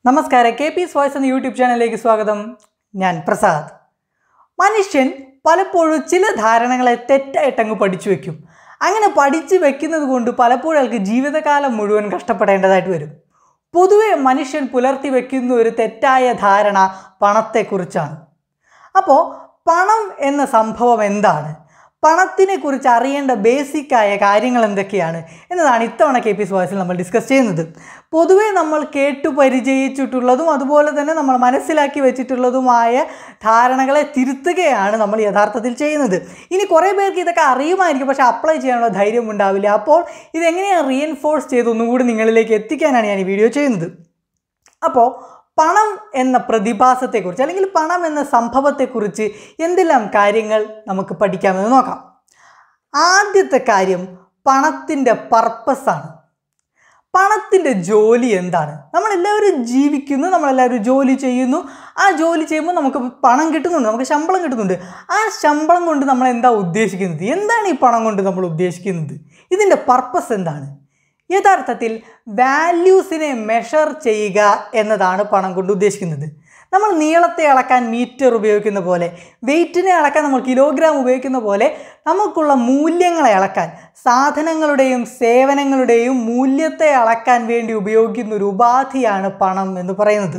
നമസ്കാരം K P voice എന്ന YouTube ചാനലിലേക്ക് സ്വാഗതം ഞാൻ പ്രസാദ് മനുഷ്യൻ പലപ്പോഴും ചില ധാരണകളെ തെറ്റായിട്ടങ്ങ് പഠിച്ചു വെക്കും അങ്ങനെ പഠിച്ചു വെക്കുന്നത് കൊണ്ട് പലപ്പോഴും അയാൾക്ക് ജീവിതകാലം മുഴുവൻ കഷ്ടപ്പെടേണ്ടതായിട്ട് വരും പൊതുവെ മനുഷ്യൻ പുലർത്തി വെക്കുന്ന ഒരു തെറ്റായ ധാരണ പണത്തെക്കുറിച്ചാണ് അപ്പോൾ പണം എന്ന സംഭവം എന്താണ് പണത്തിനെ കുറിച്ച് അറിയേണ്ട ബേസിക്കായ കാര്യങ്ങൾ എന്തൊക്കെയാണ് എന്നതാണ് ഇത്തവണ കെ പി എസ് വോയ്സിൽ നമ്മൾ ഡിസ്കസ് ചെയ്യുന്നത് പൊതുവേ നമ്മൾ കേട്ടു പരിചയിച്ചിട്ടുള്ളതും അതുപോലെ തന്നെ നമ്മൾ മനസ്സിലാക്കി വെച്ചിട്ടുള്ളതുമായ ധാരണകളെ തിരുത്തുകയാണ് നമ്മൾ യഥാർത്ഥത്തിൽ ചെയ്യുന്നത് ഇനി കുറേ പേർക്ക് ഇതൊക്കെ അറിയുമായിരിക്കും പക്ഷേ അപ്ലൈ ചെയ്യാനുള്ള ധൈര്യം ഉണ്ടാവില്ല അപ്പോൾ ഇതെങ്ങനെയാണ് റീഎൻഫോഴ്സ് ചെയ്ത് ഒന്നുകൂടി നിങ്ങളിലേക്ക് എത്തിക്കാനാണ് ഞാൻ ഈ വീഡിയോ ചെയ്യുന്നത് അപ്പോൾ പണം എന്ന പ്രതിഭാസത്തെക്കുറിച്ച് അല്ലെങ്കിൽ പണം എന്ന സംഭവത്തെക്കുറിച്ച് എന്തെല്ലാം കാര്യങ്ങൾ നമുക്ക് പഠിക്കാമെന്ന് നോക്കാം ആദ്യത്തെ കാര്യം പണത്തിൻ്റെ പർപ്പസാണ് പണത്തിൻ്റെ ജോലി എന്താണ് നമ്മളെല്ലാവരും ജീവിക്കുന്നു നമ്മളെല്ലാവരും ജോലി ചെയ്യുന്നു ആ ജോലി ചെയ്യുമ്പോൾ നമുക്ക് പണം കിട്ടുന്നുണ്ട് നമുക്ക് ശമ്പളം കിട്ടുന്നുണ്ട് ആ ശമ്പളം കൊണ്ട് നമ്മൾ എന്താ ഉദ്ദേശിക്കുന്നത് എന്താണ് ഈ പണം കൊണ്ട് നമ്മൾ ഉദ്ദേശിക്കുന്നത് ഇതിൻ്റെ പർപ്പസ് എന്താണ് യഥാർത്ഥത്തിൽ വാല്യൂസിനെ മെഷർ ചെയ്യുക എന്നതാണ് പണം കൊണ്ട് ഉദ്ദേശിക്കുന്നത് നമ്മൾ നീളത്തെ അളക്കാൻ മീറ്റർ ഉപയോഗിക്കുന്ന പോലെ വെയിറ്റിനെ അളക്കാൻ നമ്മൾ കിലോഗ്രാം ഉപയോഗിക്കുന്ന പോലെ നമുക്കുള്ള മൂല്യങ്ങളെ അളക്കാൻ സാധനങ്ങളുടെയും സേവനങ്ങളുടെയും മൂല്യത്തെ അളക്കാൻ വേണ്ടി ഉപയോഗിക്കുന്ന ഒരു ഉപാധിയാണ് പണം എന്ന് പറയുന്നത്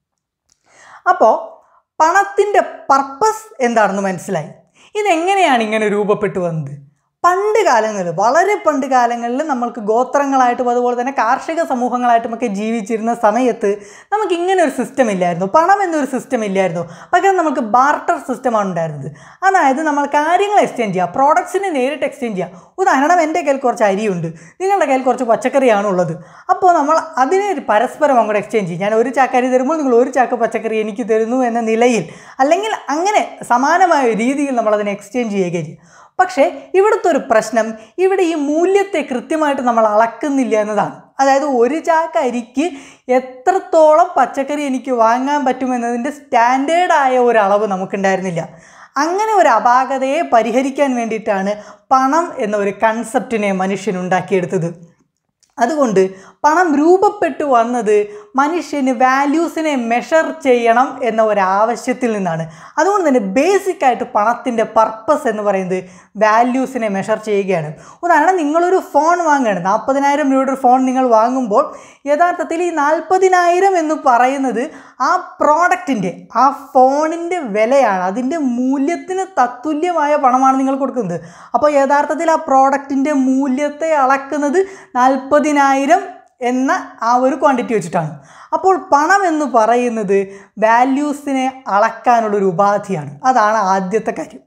അപ്പോൾ പണത്തിൻ്റെ പർപ്പസ് എന്താണെന്ന് മനസ്സിലായി ഇതെങ്ങനെയാണ് ഇങ്ങനെ രൂപപ്പെട്ടു വന്നത് പണ്ട് കാലങ്ങളിൽ വളരെ പണ്ട് കാലങ്ങളിൽ നമ്മൾക്ക് ഗോത്രങ്ങളായിട്ടും അതുപോലെ തന്നെ കാർഷിക സമൂഹങ്ങളായിട്ടുമൊക്കെ ജീവിച്ചിരുന്ന സമയത്ത് നമുക്ക് ഇങ്ങനെ ഒരു സിസ്റ്റം ഇല്ലായിരുന്നു പണം എന്നൊരു സിസ്റ്റം ഇല്ലായിരുന്നു പകരം നമുക്ക് ബാർട്ടർ സിസ്റ്റമാണ് ഉണ്ടായിരുന്നത് അതായത് നമ്മൾ കാര്യങ്ങൾ എക്സ്ചേഞ്ച് ചെയ്യുക പ്രോഡക്ട്സിനെ നേരിട്ട് എക്സ്ചേഞ്ച് ചെയ്യുക ഉദാഹരണം എൻ്റെ കയ്യിൽ കുറച്ച് അരിയുണ്ട് നിങ്ങളുടെ കയ്യിൽ കുറച്ച് പച്ചക്കറിയാണ് ഉള്ളത് അപ്പോൾ നമ്മൾ അതിനെ പരസ്പരം അങ്ങോട്ട് എക്സ്ചേഞ്ച് ചെയ്യും ഞാൻ ഒരു ചാക്ക് അരി തരുമ്പോൾ നിങ്ങൾ ഒരു ചാക്ക് പച്ചക്കറി എനിക്ക് തരുന്നു എന്ന നിലയിൽ അല്ലെങ്കിൽ അങ്ങനെ സമാനമായ രീതിയിൽ നമ്മളതിനെ എക്സ്ചേഞ്ച് ചെയ്യുകയും ചെയ്യും പക്ഷേ ഇവിടുത്തെ ഒരു പ്രശ്നം ഇവിടെ ഈ മൂല്യത്തെ കൃത്യമായിട്ട് നമ്മൾ അളക്കുന്നില്ല എന്നതാണ് അതായത് ഒരു ചാക്ക് അരിക്ക് എത്രത്തോളം പച്ചക്കറി എനിക്ക് വാങ്ങാൻ പറ്റുമെന്നതിൻ്റെ സ്റ്റാൻഡേർഡായ ഒരു അളവ് നമുക്കുണ്ടായിരുന്നില്ല അങ്ങനെ ഒരു അപാകതയെ പരിഹരിക്കാൻ വേണ്ടിയിട്ടാണ് പണം എന്ന ഒരു കൺസെപ്റ്റിനെ മനുഷ്യൻ ഉണ്ടാക്കിയെടുത്തത് അതുകൊണ്ട് പണം രൂപപ്പെട്ടു വന്നത് മനുഷ്യന് വാല്യൂസിനെ മെഷർ ചെയ്യണം എന്ന ഒരാവശ്യത്തിൽ നിന്നാണ് അതുകൊണ്ട് തന്നെ ബേസിക്കായിട്ട് പണത്തിൻ്റെ പർപ്പസ് എന്ന് പറയുന്നത് വാല്യൂസിനെ മെഷർ ചെയ്യുകയാണ് ഉദാഹരണം നിങ്ങളൊരു ഫോൺ വാങ്ങുകയാണ് നാൽപ്പതിനായിരം രൂപയുടെ ഒരു ഫോൺ നിങ്ങൾ വാങ്ങുമ്പോൾ യഥാർത്ഥത്തിൽ ഈ നാൽപ്പതിനായിരം എന്ന് പറയുന്നത് ആ പ്രോഡക്റ്റിൻ്റെ ആ ഫോണിൻ്റെ വിലയാണ് അതിൻ്റെ മൂല്യത്തിന് തത്തുല്യമായ പണമാണ് നിങ്ങൾ കൊടുക്കുന്നത് അപ്പോൾ യഥാർത്ഥത്തിൽ ആ പ്രോഡക്റ്റിൻ്റെ മൂല്യത്തെ അളക്കുന്നത് നാൽപ്പതിനായിരം എന്ന ആ ഒരു ക്വാണ്ടിറ്റി വെച്ചിട്ടാണ് അപ്പോൾ പണം എന്ന് പറയുന്നത് വാല്യൂസിനെ അളക്കാനുള്ളൊരു ഉപാധിയാണ് അതാണ് ആദ്യത്തെ കാര്യം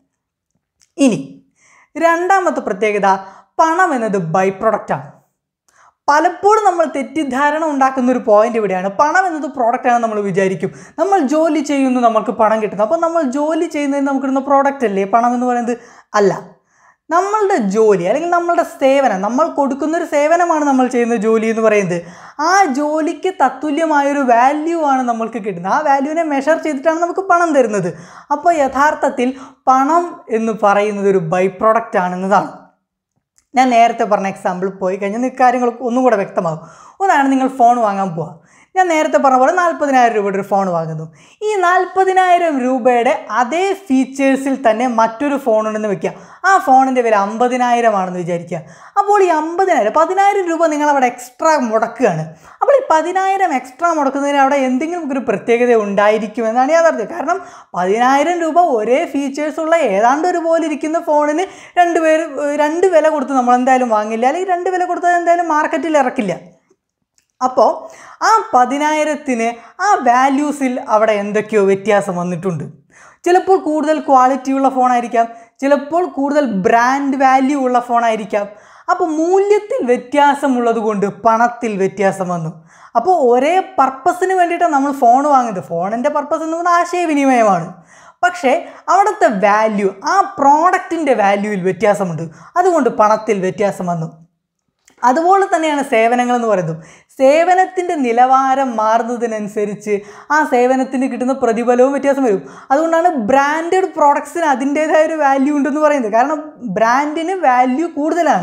ഇനി രണ്ടാമത്തെ പ്രത്യേകത പണം എന്നത് ബൈ പ്രൊഡക്റ്റാണ് പലപ്പോഴും നമ്മൾ തെറ്റിദ്ധാരണ ഉണ്ടാക്കുന്ന ഒരു പോയിന്റ് ഇവിടെയാണ് പണം എന്നത് പ്രോഡക്റ്റാണ് നമ്മൾ വിചാരിക്കും നമ്മൾ ജോലി ചെയ്യുന്നു നമുക്ക് പണം കിട്ടുന്നു അപ്പോൾ നമ്മൾ ജോലി ചെയ്യുന്നതിന് നമുക്ക് കിട്ടുന്ന പ്രോഡക്റ്റ് അല്ലേ പണം എന്ന് പറയുന്നത് അല്ല നമ്മളുടെ ജോലി അല്ലെങ്കിൽ നമ്മളുടെ സേവനം നമ്മൾ കൊടുക്കുന്ന ഒരു സേവനമാണ് നമ്മൾ ചെയ്യുന്ന ജോലി എന്ന് പറയുന്നത് ആ ജോലിക്ക് തത്തുല്യമായൊരു വാല്യൂ ആണ് നമ്മൾക്ക് കിട്ടുന്നത് ആ വാല്യൂവിനെ മെഷർ ചെയ്തിട്ടാണ് നമുക്ക് പണം തരുന്നത് അപ്പോൾ യഥാർത്ഥത്തിൽ പണം എന്ന് പറയുന്നത് ഒരു ബൈ പ്രൊഡക്റ്റ് ആണെന്നതാണ് ഞാൻ നേരത്തെ പറഞ്ഞ എക്സാമ്പിൾ പോയി കഴിഞ്ഞാൽ നിങ്ങൾക്ക് കാര്യങ്ങൾ ഒന്നും കൂടെ വ്യക്തമാകും ഉദാഹരണം നിങ്ങൾ ഫോൺ വാങ്ങാൻ പോവാം ഞാൻ നേരത്തെ പറഞ്ഞ പോലെ നാൽപ്പതിനായിരം രൂപയുടെ ഒരു ഫോൺ വാങ്ങുന്നു ഈ നാൽപ്പതിനായിരം രൂപയുടെ അതേ ഫീച്ചേഴ്സിൽ തന്നെ മറ്റൊരു ഫോൺ ഉണ്ടെന്ന് വെക്കുക ആ ഫോണിൻ്റെ വില അമ്പതിനായിരം ആണെന്ന് വിചാരിക്കുക അപ്പോൾ ഈ അമ്പതിനായിരം പതിനായിരം രൂപ നിങ്ങൾ അവിടെ എക്സ്ട്രാ മുടക്കുകയാണ് അപ്പോൾ ഈ പതിനായിരം എക്സ്ട്രാ മുടക്കുന്നതിന് അവിടെ എന്തെങ്കിലും ഒരു പ്രത്യേകത ഉണ്ടായിരിക്കുമെന്നാണ് യാഥാർത്ഥ്യം കാരണം പതിനായിരം രൂപ ഒരേ ഫീച്ചേഴ്സുള്ള ഏതാണ്ട് ഒരുപോലെ ഇരിക്കുന്ന ഫോണിന് രണ്ട് പേര് രണ്ട് വില കൊടുത്ത് നമ്മൾ എന്തായാലും വാങ്ങില്ല അല്ലെങ്കിൽ രണ്ട് വില കൊടുത്താൽ എന്തായാലും മാർക്കറ്റിൽ ഇറക്കില്ല അപ്പോൾ ആ പതിനായിരത്തിന് ആ വാല്യൂസിൽ അവിടെ എന്തൊക്കെയോ വ്യത്യാസം വന്നിട്ടുണ്ട് ചിലപ്പോൾ കൂടുതൽ ക്വാളിറ്റിയുള്ള ഫോണായിരിക്കാം ചിലപ്പോൾ കൂടുതൽ ബ്രാൻഡ് വാല്യൂ ഉള്ള ഫോണായിരിക്കാം അപ്പോൾ മൂല്യത്തിൽ വ്യത്യാസമുള്ളത് കൊണ്ട് പണത്തിൽ വ്യത്യാസം വന്നു അപ്പോൾ ഒരേ പർപ്പസിന് വേണ്ടിയിട്ടാണ് നമ്മൾ ഫോൺ വാങ്ങുന്നത് ഫോണിൻ്റെ പർപ്പസ് എന്ന് പറഞ്ഞാൽ ആശയവിനിമയമാണ് പക്ഷേ അവിടുത്തെ വാല്യൂ ആ പ്രോഡക്റ്റിൻ്റെ വാല്യൂവിൽ വ്യത്യാസമുണ്ട് അതുകൊണ്ട് പണത്തിൽ വ്യത്യാസം വന്നു അതുപോലെ തന്നെയാണ് സേവനങ്ങൾ എന്ന് പറയുന്നത് സേവനത്തിൻ്റെ നിലവാരം മാറുന്നതിനനുസരിച്ച് ആ സേവനത്തിന് കിട്ടുന്ന പ്രതിഫലവും വ്യത്യാസം വരും അതുകൊണ്ടാണ് ബ്രാൻഡഡ് പ്രോഡക്ട്സിന് അതിൻ്റേതായ ഒരു വാല്യൂ ഉണ്ടെന്ന് പറയുന്നത് കാരണം ബ്രാൻഡിന് വാല്യൂ കൂടുതലാണ്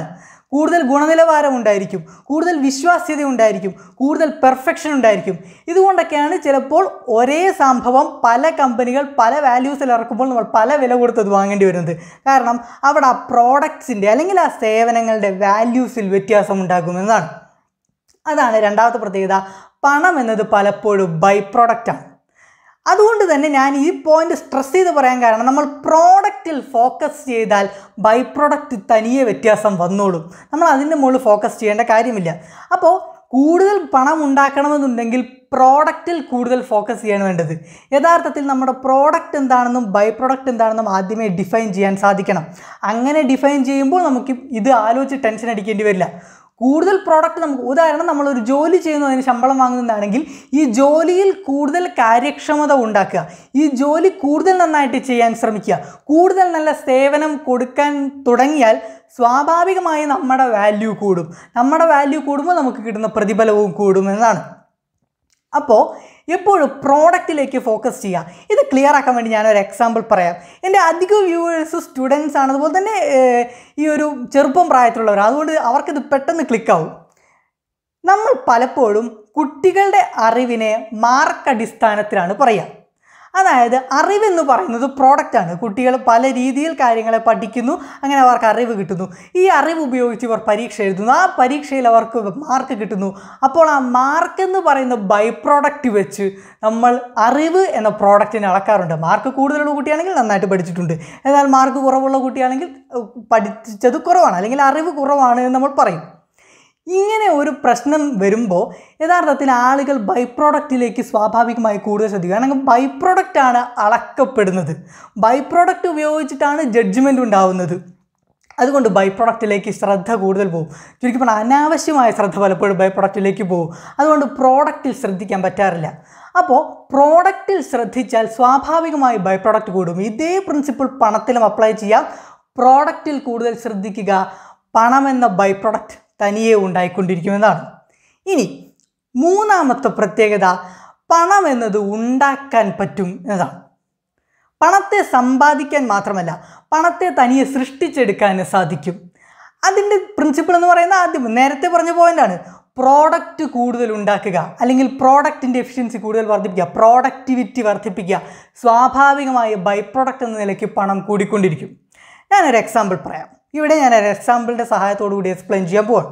കൂടുതൽ ഗുണനിലവാരം ഉണ്ടായിരിക്കും കൂടുതൽ വിശ്വാസ്യത ഉണ്ടായിരിക്കും കൂടുതൽ പെർഫെക്ഷൻ ഉണ്ടായിരിക്കും ഇതുകൊണ്ടൊക്കെയാണ് ചിലപ്പോൾ ഒരേ സംഭവം പല കമ്പനികൾ പല വാല്യൂസിൽ ഇറക്കുമ്പോൾ നമ്മൾ പല വില കൊടുത്തത് വാങ്ങേണ്ടി വരുന്നത് കാരണം അവിടെ ആ പ്രോഡക്ട്സിൻ്റെ അല്ലെങ്കിൽ ആ സേവനങ്ങളുടെ വാല്യൂസിൽ വ്യത്യാസം ഉണ്ടാകുമെന്നാണ് അതാണ് രണ്ടാമത്തെ പ്രത്യേകത പണം എന്നത് പലപ്പോഴും ബൈ പ്രോഡക്റ്റാണ് അതുകൊണ്ട് തന്നെ ഞാൻ ഈ പോയിന്റ് സ്ട്രെസ് ചെയ്ത് പറയാൻ കാരണം നമ്മൾ പ്രോഡക്റ്റിൽ ഫോക്കസ് ചെയ്താൽ ബൈ പ്രോഡക്റ്റ് തനിയെ വ്യത്യാസം വന്നോളും നമ്മൾ അതിൻ്റെ മുകളിൽ ഫോക്കസ് ചെയ്യേണ്ട കാര്യമില്ല അപ്പോൾ കൂടുതൽ പണം ഉണ്ടാക്കണമെന്നുണ്ടെങ്കിൽ പ്രോഡക്റ്റിൽ കൂടുതൽ ഫോക്കസ് ചെയ്യാണ് വേണ്ടത് യഥാർത്ഥത്തിൽ നമ്മുടെ പ്രോഡക്റ്റ് എന്താണെന്നും ബൈ പ്രോഡക്റ്റ് എന്താണെന്നും ആദ്യമേ ഡിഫൈൻ ചെയ്യാൻ സാധിക്കണം അങ്ങനെ ഡിഫൈൻ ചെയ്യുമ്പോൾ നമുക്ക് ഇത് ആലോചിച്ച് ടെൻഷൻ അടിക്കേണ്ടി വരില്ല കൂടുതൽ പ്രോഡക്റ്റ് നമുക്ക് ഉദാഹരണം നമ്മളൊരു ജോലി ചെയ്യുന്നു അതിന് ശമ്പളം വാങ്ങുന്നതാണെങ്കിൽ ഈ ജോലിയിൽ കൂടുതൽ കാര്യക്ഷമത ഉണ്ടാക്കുക ഈ ജോലി കൂടുതൽ നന്നായിട്ട് ചെയ്യാൻ ശ്രമിക്കുക കൂടുതൽ നല്ല സേവനം കൊടുക്കാൻ തുടങ്ങിയാൽ സ്വാഭാവികമായി നമ്മുടെ വാല്യൂ കൂടും നമ്മുടെ വാല്യൂ കൂടുമ്പോൾ നമുക്ക് കിട്ടുന്ന പ്രതിഫലവും കൂടും എന്നതാണ് അപ്പോൾ എപ്പോഴും പ്രോഡക്റ്റിലേക്ക് ഫോക്കസ് ചെയ്യുക ഇത് ക്ലിയർ ആക്കാൻ വേണ്ടി ഞാനൊരു എക്സാമ്പിൾ പറയാം എൻ്റെ അധിക വ്യൂവേഴ്സ് സ്റ്റുഡൻസ് ആണ് അതുപോലെ തന്നെ ഏഹ്, ഈ ഒരു ചെറുപ്പം പ്രായത്തിലുള്ളവർ അതുകൊണ്ട് അവർക്കിത് പെട്ടെന്ന് ക്ലിക്കാവും നമ്മൾ പലപ്പോഴും കുട്ടികളുടെ അറിവിനെ മാർക്ക് അടിസ്ഥാനത്തിലാണ് പറയുക അതായത് അറിവെന്ന് പറയുന്നത് പ്രോഡക്റ്റാണ് കുട്ടികൾ പല രീതിയിൽ കാര്യങ്ങളെ പഠിക്കുന്നു അങ്ങനെ അവർക്ക് അറിവ് കിട്ടുന്നു ഈ അറിവ് ഉപയോഗിച്ച് ഇവർ പരീക്ഷ എഴുതുന്നു ആ പരീക്ഷയിൽ അവർക്ക് മാർക്ക് കിട്ടുന്നു അപ്പോൾ ആ മാർക്ക് എന്ന് പറയുന്ന ബൈ പ്രോഡക്റ്റ് വെച്ച് നമ്മൾ അറിവ് എന്ന പ്രോഡക്റ്റിനെ അളക്കാറുണ്ട് മാർക്ക് കൂടുതലുള്ള കുട്ടിയാണെങ്കിൽ നന്നായിട്ട് പഠിച്ചിട്ടുണ്ട് എന്നാൽ മാർക്ക് കുറവുള്ള കുട്ടിയാണെങ്കിൽ ഏഹ്, പഠിച്ചത് കുറവാണ് അല്ലെങ്കിൽ അറിവ് കുറവാണ് എന്ന് നമ്മൾ പറയും ഇങ്ങനെ ഒരു പ്രശ്നം വരുമ്പോൾ യഥാർത്ഥത്തിൽ ആളുകൾ ബൈ പ്രോഡക്റ്റിലേക്ക് സ്വാഭാവികമായി കൂടുതൽ ശ്രദ്ധിക്കുക കാരണം ബൈ പ്രോഡക്റ്റ് ആണ് അളക്കപ്പെടുന്നത് ബൈ പ്രോഡക്റ്റ് ഉപയോഗിച്ചിട്ടാണ് ജഡ്ജ്മെൻ്റ് ഉണ്ടാവുന്നത് അതുകൊണ്ട് ബൈ പ്രോഡക്റ്റിലേക്ക് ശ്രദ്ധ കൂടുതൽ പോകും ചുരുക്കി പറഞ്ഞാൽ അനാവശ്യമായ ശ്രദ്ധ പലപ്പോഴും ബൈ പ്രോഡക്റ്റിലേക്ക് പോകും അതുകൊണ്ട് പ്രോഡക്റ്റിൽ ശ്രദ്ധിക്കാൻ പറ്റാറില്ല അപ്പോൾ പ്രോഡക്റ്റിൽ ശ്രദ്ധിച്ചാൽ സ്വാഭാവികമായി ബൈ പ്രോഡക്റ്റ് കൂടും ഇതേ പ്രിൻസിപ്പിൾ പണത്തിലും അപ്ലൈ ചെയ്യാം പ്രോഡക്റ്റിൽ കൂടുതൽ ശ്രദ്ധിക്കുക പണം എന്ന ബൈ പ്രോഡക്റ്റ് തനിയെ ഉണ്ടായിക്കൊണ്ടിരിക്കുമെന്നാണ് ഇനി മൂന്നാമത്തെ പ്രത്യേകത പണം എന്നത് ഉണ്ടാക്കാൻ പറ്റും എന്നതാണ് പണത്തെ സമ്പാദിക്കാൻ മാത്രമല്ല പണത്തെ തനിയെ സൃഷ്ടിച്ചെടുക്കാൻ സാധിക്കും അതിൻ്റെ പ്രിൻസിപ്പിൾ എന്ന് പറയുന്നത് ആദ്യം നേരത്തെ പറഞ്ഞ പോയിന്റാണ് പ്രോഡക്റ്റ് കൂടുതൽ ഉണ്ടാക്കുക അല്ലെങ്കിൽ പ്രോഡക്റ്റിൻ്റെ എഫിഷ്യൻസി കൂടുതൽ വർദ്ധിപ്പിക്കുക പ്രോഡക്റ്റിവിറ്റി വർദ്ധിപ്പിക്കുക സ്വാഭാവികമായ ബൈ പ്രോഡക്റ്റ് എന്ന നിലയ്ക്ക് പണം കൂടിക്കൊണ്ടിരിക്കും ഞാനൊരു എക്സാമ്പിൾ പറയാം ഇവിടെ ഞാൻ ഒരു എക്സാമ്പിളിൻ്റെ സഹായത്തോടു കൂടി എക്സ്പ്ലെയിൻ ചെയ്യാൻ പോവാം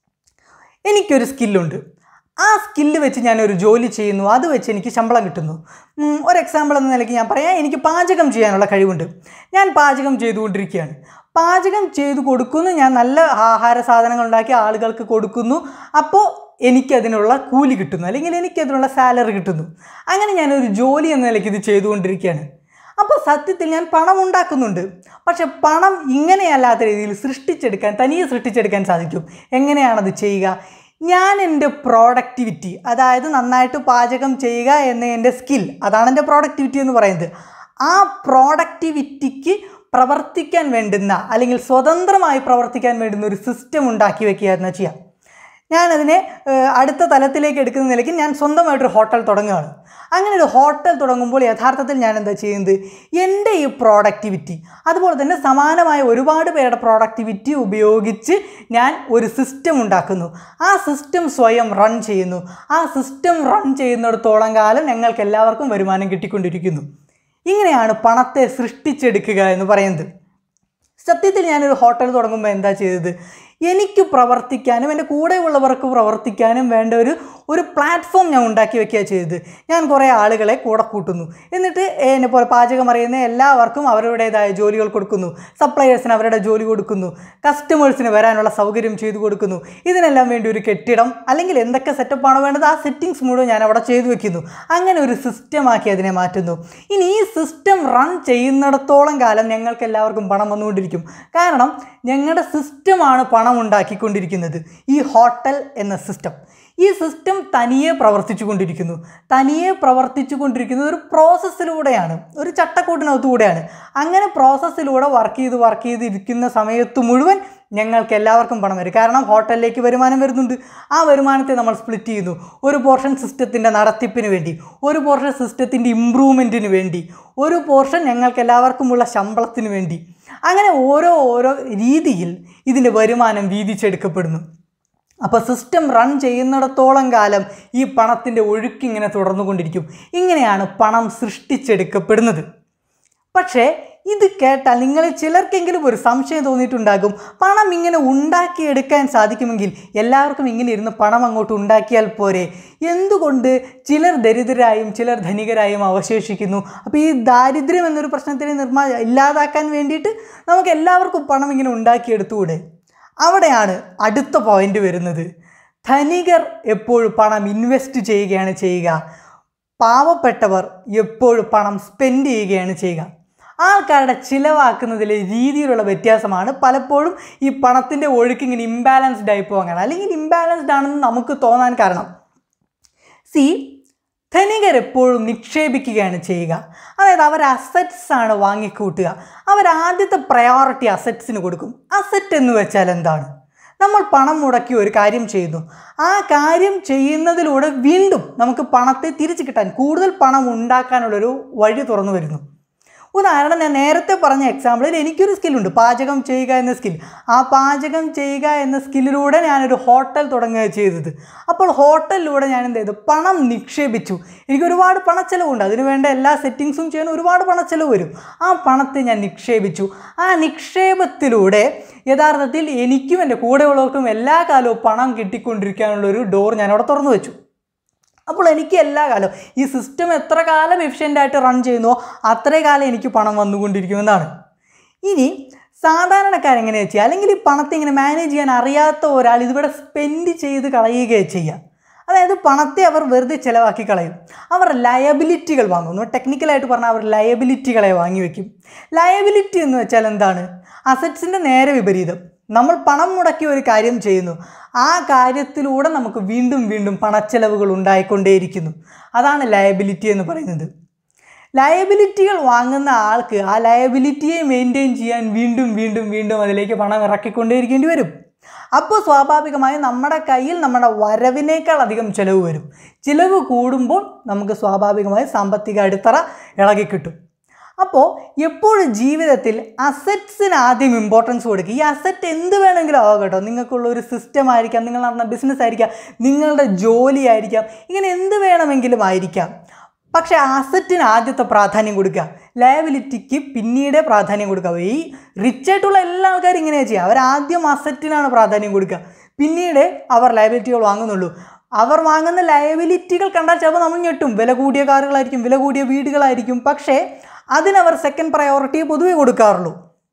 എനിക്കൊരു സ്കില്ലുണ്ട് ആ സ്കില്ല് വെച്ച് ഞാനൊരു ജോലി ചെയ്യുന്നു അത് വെച്ച് എനിക്ക് ശമ്പളം കിട്ടുന്നു ഉം, ഒരു എക്സാമ്പിൾ എന്ന നിലയ്ക്ക് ഞാൻ പറയാം എനിക്ക് പാചകം ചെയ്യാനുള്ള കഴിവുണ്ട് ഞാൻ പാചകം ചെയ്തുകൊണ്ടിരിക്കുകയാണ് പാചകം ചെയ്തു കൊടുക്കുന്നു ഞാൻ നല്ല ആഹാര സാധനങ്ങൾ ഉണ്ടാക്കി ആളുകൾക്ക് കൊടുക്കുന്നു അപ്പോൾ എനിക്കതിനുള്ള കൂലി കിട്ടുന്നു അല്ലെങ്കിൽ എനിക്കതിനുള്ള സാലറി കിട്ടുന്നു അങ്ങനെ ഞാനൊരു ജോലി എന്ന നിലയ്ക്ക് ഇത് ചെയ്തുകൊണ്ടിരിക്കുകയാണ് അപ്പോൾ സത്യത്തിൽ ഞാൻ പണം ഉണ്ടാക്കുന്നുണ്ട് പക്ഷെ പണം ഇങ്ങനെയല്ലാത്ത രീതിയിൽ സൃഷ്ടിച്ചെടുക്കാൻ തനിയെ സൃഷ്ടിച്ചെടുക്കാൻ സാധിക്കും എങ്ങനെയാണത് ചെയ്യുക ഞാൻ എൻ്റെ പ്രോഡക്റ്റിവിറ്റി അതായത് നന്നായിട്ട് പാചകം ചെയ്യുക എന്ന എൻ്റെ സ്കിൽ അതാണ് എൻ്റെ പ്രോഡക്റ്റിവിറ്റി എന്ന് പറയുന്നത് ആ പ്രോഡക്റ്റിവിറ്റിക്ക് പ്രവർത്തിക്കാൻ വേണ്ടുന്ന അല്ലെങ്കിൽ സ്വതന്ത്രമായി പ്രവർത്തിക്കാൻ വേണ്ടുന്ന ഒരു സിസ്റ്റം ഉണ്ടാക്കി വെക്കുക എന്ന് ചെയ്യാം ഞാനതിനെ ഏഹ്, അടുത്ത തലത്തിലേക്ക് എടുക്കുന്ന നിലയ്ക്ക് ഞാൻ സ്വന്തമായിട്ടൊരു ഹോട്ടൽ തുടങ്ങുകയാണ് അങ്ങനെ ഒരു ഹോട്ടൽ തുടങ്ങുമ്പോൾ യഥാർത്ഥത്തിൽ ഞാൻ എന്താ ചെയ്യുന്നത് എൻ്റെ ഈ പ്രോഡക്റ്റിവിറ്റി അതുപോലെ തന്നെ സമാനമായ ഒരുപാട് പേരുടെ പ്രോഡക്റ്റിവിറ്റി ഉപയോഗിച്ച് ഞാൻ ഒരു സിസ്റ്റം ഉണ്ടാക്കുന്നു ആ സിസ്റ്റം സ്വയം റൺ ചെയ്യുന്നു ആ സിസ്റ്റം റൺ ചെയ്യുന്നിടത്തോളം കാലം ഞങ്ങൾക്ക് എല്ലാവർക്കും വരുമാനം കിട്ടിക്കൊണ്ടിരിക്കുന്നു ഇങ്ങനെയാണ് പണത്തെ സൃഷ്ടിച്ചെടുക്കുക എന്ന് പറയുന്നത് സത്യത്തിൽ ഞാനൊരു ഹോട്ടൽ തുടങ്ങുമ്പോൾ എന്താ ചെയ്തത് എനിക്ക് പ്രവർത്തിക്കാനും എൻ്റെ കൂടെയുള്ളവർക്ക് പ്രവർത്തിക്കാനും വേണ്ട ഒരു ഒരു പ്ലാറ്റ്ഫോം ഞാൻ ഉണ്ടാക്കി വെക്കുക ചെയ്തത് ഞാൻ കുറേ ആളുകളെ കൂടെ കൂട്ടുന്നു എന്നിട്ട് എന്നെ പോലെ പാചകം അറിയുന്ന എല്ലാവർക്കും അവരുടേതായ ജോലികൾ കൊടുക്കുന്നു സപ്ലയേഴ്സിന് അവരുടെ ജോലി കൊടുക്കുന്നു കസ്റ്റമേഴ്സിന് വരാനുള്ള സൗകര്യം ചെയ്തു കൊടുക്കുന്നു ഇതിനെല്ലാം വേണ്ടി ഒരു കെട്ടിടം അല്ലെങ്കിൽ എന്തൊക്കെ സെറ്റപ്പാണോ വേണ്ടത് ആ സെറ്റിങ്സ് മുഴുവൻ ഞാൻ അവിടെ ചെയ്തു വെക്കുന്നു അങ്ങനെ ഒരു സിസ്റ്റമാക്കി അതിനെ മാറ്റുന്നു ഇനി ഈ സിസ്റ്റം റൺ ചെയ്യുന്നിടത്തോളം കാലം ഞങ്ങൾക്ക് എല്ലാവർക്കും പണം വന്നുകൊണ്ടിരിക്കും കാരണം ഞങ്ങളുടെ സിസ്റ്റമാണ് പണം ഉണ്ടാക്കിക്കൊണ്ടിരിക്കുന്നത് ഈ ഹോട്ടൽ എന്ന സിസ്റ്റം ഈ സിസ്റ്റം തനിയെ പ്രവർത്തിച്ചു കൊണ്ടിരിക്കുന്നു തനിയെ പ്രവർത്തിച്ചു കൊണ്ടിരിക്കുന്നത് ഒരു പ്രോസസ്സിലൂടെയാണ് ഒരു ചട്ടക്കൂട്ടിനകത്തുകൂടെയാണ് അങ്ങനെ പ്രോസസ്സിലൂടെ വർക്ക് ചെയ്ത് വർക്ക് ചെയ്ത് ഇരിക്കുന്ന സമയത്ത് മുഴുവൻ ഞങ്ങൾക്ക് എല്ലാവർക്കും പണം വരും കാരണം ഹോട്ടലിലേക്ക് വരുമാനം വരുന്നുണ്ട് ആ വരുമാനത്തെ നമ്മൾ സ്പ്ലിറ്റ് ചെയ്യുന്നു ഒരു പോർഷൻ സിസ്റ്റത്തിൻ്റെ നടത്തിപ്പിന് വേണ്ടി ഒരു പോർഷൻ സിസ്റ്റത്തിൻ്റെ ഇമ്പ്രൂവ്മെൻറ്റിന് വേണ്ടി ഒരു പോർഷൻ ഞങ്ങൾക്ക് എല്ലാവർക്കുമുള്ള ശമ്പളത്തിന് വേണ്ടി അങ്ങനെ ഓരോ ഓരോ രീതിയിൽ ഇതിൻ്റെ വരുമാനം വീതിച്ചെടുക്കപ്പെടുന്നു അപ്പോൾ സിസ്റ്റം റൺ ചെയ്യുന്നിടത്തോളം കാലം ഈ പണത്തിൻ്റെ ഒഴുക്കിങ്ങനെ തുടർന്നുകൊണ്ടിരിക്കും ഇങ്ങനെയാണ് പണം സൃഷ്ടിച്ചെടുക്കപ്പെടുന്നത് പക്ഷേ ഇത് കേട്ടാൽ നിങ്ങളിൽ ചിലർക്കെങ്കിലും ഒരു സംശയം തോന്നിയിട്ടുണ്ടാകും പണം ഇങ്ങനെ ഉണ്ടാക്കിയെടുക്കാൻ സാധിക്കുമെങ്കിൽ എല്ലാവർക്കും ഇങ്ങനെ ഇരുന്ന് പണം അങ്ങോട്ട് ഉണ്ടാക്കിയാൽ പോരെ എന്തുകൊണ്ട് ചിലർ ദരിദ്രരായും ചിലർ ധനികരായും അവശേഷിക്കുന്നു അപ്പോൾ ഈ ദാരിദ്ര്യം എന്നൊരു പ്രശ്നത്തിനെ നിർമ്മാ ഇല്ലാതാക്കാൻ വേണ്ടിയിട്ട് നമുക്ക് എല്ലാവർക്കും പണം ഇങ്ങനെ ഉണ്ടാക്കിയെടുത്തുകൂടെ അവിടെയാണ് അടുത്ത പോയിന്റ് വരുന്നത് ധനികർ എപ്പോഴും പണം ഇൻവെസ്റ്റ് ചെയ്യുകയാണ് ചെയ്യുക പാവപ്പെട്ടവർ എപ്പോഴും പണം സ്പെൻഡ് ചെയ്യുകയാണ് ചെയ്യുക ആൾക്കാരുടെ ചിലവാക്കുന്നതിലെ രീതിയിലുള്ള വ്യത്യാസമാണ് പലപ്പോഴും ഈ പണത്തിൻ്റെ ഒഴുക്ക് ഇങ്ങനെ ഇംബാലൻസ്ഡ് ആയി പോകാൻ കാരണം അല്ലെങ്കിൽ ഇംബാലൻസ്ഡ് ആണെന്ന് നമുക്ക് തോന്നാൻ കാരണം സി ധനികർ എപ്പോഴും നിക്ഷേപിക്കുകയാണ് ചെയ്യുക അതായത് അവർ അസറ്റ്സ് ആണ് വാങ്ങിക്കൂട്ടുക അവർ ആദ്യത്തെ പ്രയോറിറ്റി അസറ്റ്സിന് കൊടുക്കും അസറ്റ് എന്ന് വെച്ചാൽ എന്താണ് നമ്മൾ പണം മുടക്കി ഒരു കാര്യം ചെയ്യുന്നു ആ കാര്യം ചെയ്യുന്നതിലൂടെ വീണ്ടും നമുക്ക് പണത്തെ തിരിച്ചു കിട്ടാൻ കൂടുതൽ പണം ഉണ്ടാക്കാനുള്ളൊരു വഴി തുറന്നു വരുന്നു ഉദാഹരണം ഞാൻ നേരത്തെ പറഞ്ഞ എക്സാമ്പിളിൽ എനിക്കൊരു സ്കില്ലുണ്ട് പാചകം ചെയ്യുക എന്ന സ്കിൽ ആ പാചകം ചെയ്യുക എന്ന സ്കില്ലിലൂടെ ഞാനൊരു ഹോട്ടൽ തുടങ്ങുക ചെയ്തത് അപ്പോൾ ഹോട്ടലിലൂടെ ഞാൻ എന്ത് ചെയ്തു പണം നിക്ഷേപിച്ചു എനിക്ക് ഒരുപാട് പണച്ചെലവുണ്ട് അതിന് വേണ്ട എല്ലാ സെറ്റിങ്സും ചെയ്യാൻ ഒരുപാട് പണച്ചെലവ് വരും ആ പണത്തെ ഞാൻ നിക്ഷേപിച്ചു ആ നിക്ഷേപത്തിലൂടെ യഥാർത്ഥത്തിൽ എനിക്കും എൻ്റെ കൂടെയുള്ളവർക്കും എല്ലാ കാലവും പണം കിട്ടിക്കൊണ്ടിരിക്കാനുള്ളൊരു ഡോർ ഞാൻ അവിടെ തുറന്നു വെച്ചു അപ്പോൾ എനിക്ക് എല്ലാ കാലവും ഈ സിസ്റ്റം എത്ര കാലം എഫിഷ്യൻ്റ് ആയിട്ട് റൺ ചെയ്യുന്നോ അത്രേ കാലം എനിക്ക് പണം വന്നുകൊണ്ടിരിക്കുമെന്നാണ് ഇനി സാധാരണക്കാരെങ്ങനെയാ ചെയ്യുക അല്ലെങ്കിൽ ഈ പണത്തെ ഇങ്ങനെ മാനേജ് ചെയ്യാൻ അറിയാത്ത ഒരാൾ ഇതിവിടെ സ്പെൻഡ് ചെയ്ത് കളയുകയാണ് ചെയ്യുക അതായത് പണത്തെ അവർ വെറുതെ ചിലവാക്കി കളയും അവർ ലയബിലിറ്റികൾ വാങ്ങുന്നു ടെക്നിക്കലായിട്ട് പറഞ്ഞാൽ അവർ ലയബിലിറ്റികളെ വാങ്ങി വയ്ക്കും ലയബിലിറ്റി എന്ന് വെച്ചാൽ എന്താണ് അസറ്റ്സിൻ്റെ നേരെ വിപരീതം നമ്മൾ പണം മുടക്കി ഒരു കാര്യം ചെയ്യുന്നു ആ കാര്യത്തിലൂടെ നമുക്ക് വീണ്ടും വീണ്ടും പണച്ചെലവുകൾ ഉണ്ടായിക്കൊണ്ടേയിരിക്കുന്നു അതാണ് ലയബിലിറ്റി എന്ന് പറയുന്നത് ലയബിലിറ്റികൾ വാങ്ങുന്ന ആൾക്ക് ആ ലയബിലിറ്റിയെ മെയിൻറ്റെയിൻ ചെയ്യാൻ വീണ്ടും വീണ്ടും വീണ്ടും അതിലേക്ക് പണം ഇറക്കിക്കൊണ്ടേയിരിക്കേണ്ടി വരും അപ്പോൾ സ്വാഭാവികമായും നമ്മുടെ കയ്യിൽ നമ്മുടെ വരവിനേക്കാൾ അധികം ചിലവ് വരും ചിലവ് കൂടുമ്പോൾ നമുക്ക് സ്വാഭാവികമായും സാമ്പത്തിക അടിത്തറ ഇളകിക്കിട്ടും അപ്പോൾ എപ്പോഴും ജീവിതത്തിൽ അസറ്റ്സിന് ആദ്യം ഇമ്പോർട്ടൻസ് കൊടുക്കുക ഈ അസറ്റ് എന്ത് വേണമെങ്കിലും ആവാം കേട്ടോ നിങ്ങൾക്കുള്ള ഒരു സിസ്റ്റം ആയിരിക്കാം നിങ്ങൾ നടന്ന ബിസിനസ് ആയിരിക്കാം നിങ്ങളുടെ ജോലി ആയിരിക്കാം ഇങ്ങനെ എന്ത് വേണമെങ്കിലും ആയിരിക്കാം പക്ഷേ അസറ്റിന് ആദ്യത്തെ പ്രാധാന്യം കൊടുക്കുക ലയബിലിറ്റിക്ക് പിന്നീട് പ്രാധാന്യം കൊടുക്കുക ഈ റിച്ച് ആയിട്ടുള്ള എല്ലാ ആൾക്കാരും ഇങ്ങനെയാണ് ചെയ്യുക അവർ ആദ്യം അസറ്റിനാണ് പ്രാധാന്യം കൊടുക്കുക പിന്നീട് അവർ ലയബിലിറ്റികൾ വാങ്ങുന്നുള്ളൂ അവർ വാങ്ങുന്ന ലയബിലിറ്റികൾ കണ്ടാൽ ചിലപ്പോൾ നമ്മൾ ഞെട്ടും വില കൂടിയ കാറുകളായിരിക്കും വില കൂടിയ വീടുകളായിരിക്കും പക്ഷേ അതിനവർ സെക്കൻഡ് പ്രയോറിറ്റി പൊതുവെ കൊടുക്കാറുള്ളൂ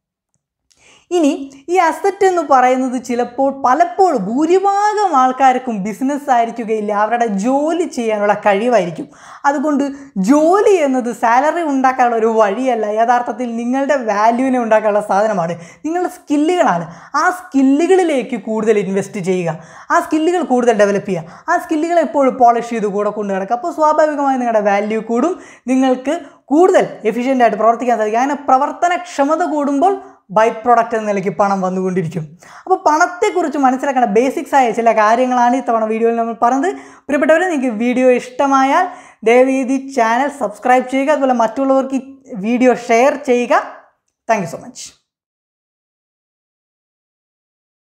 ഇനി ഈ അസറ്റ് എന്ന് പറയുന്നത് ചിലപ്പോൾ പലപ്പോഴും ഭൂരിഭാഗം ആൾക്കാർക്കും ബിസിനസ് ആയിരിക്കുകയില്ല അവരുടെ ജോലി ചെയ്യാനുള്ള കഴിവായിരിക്കും അതുകൊണ്ട് ജോലി എന്നത് സാലറി ഉണ്ടാക്കാനുള്ള ഒരു വഴിയല്ല യഥാർത്ഥത്തിൽ നിങ്ങളുടെ വാല്യൂവിനെ ഉണ്ടാക്കാനുള്ള സാധനമാണ് നിങ്ങളുടെ സ്കില്ലുകളാണ് ആ സ്കില്ലുകളിലേക്ക് കൂടുതൽ ഇൻവെസ്റ്റ് ചെയ്യുക ആ സ്കില്ലുകൾ കൂടുതൽ ഡെവലപ്പ് ചെയ്യുക ആ സ്കില്ലുകൾ എപ്പോഴും പോളിഷ് ചെയ്ത് കൂടെ കൊണ്ട് നടക്കുക അപ്പോൾ സ്വാഭാവികമായി നിങ്ങളുടെ വാല്യൂ കൂടും നിങ്ങൾക്ക് കൂടുതൽ എഫിഷ്യൻ്റ് ആയിട്ട് പ്രവർത്തിക്കാൻ സാധിക്കും അങ്ങനെ പ്രവർത്തനക്ഷമത കൂടുമ്പോൾ ബൈ പ്രോഡക്റ്റ് എന്ന നിലയ്ക്ക് പണം വന്നുകൊണ്ടിരിക്കും അപ്പോൾ പണത്തെക്കുറിച്ച് മനസ്സിലാക്കേണ്ട ബേസിക്സ് ആയ ചില കാര്യങ്ങളാണ് ഇത്തവണ വീഡിയോയിൽ നമ്മൾ പറഞ്ഞത് പ്രിയപ്പെട്ടവരെ നിങ്ങൾക്ക് വീഡിയോ ഇഷ്ടമായാൽ ദയവേദി ചാനൽ സബ്സ്ക്രൈബ് ചെയ്യുക അതുപോലെ മറ്റുള്ളവർക്ക് ഈ വീഡിയോ ഷെയർ ചെയ്യുക താങ്ക് സോ മച്ച്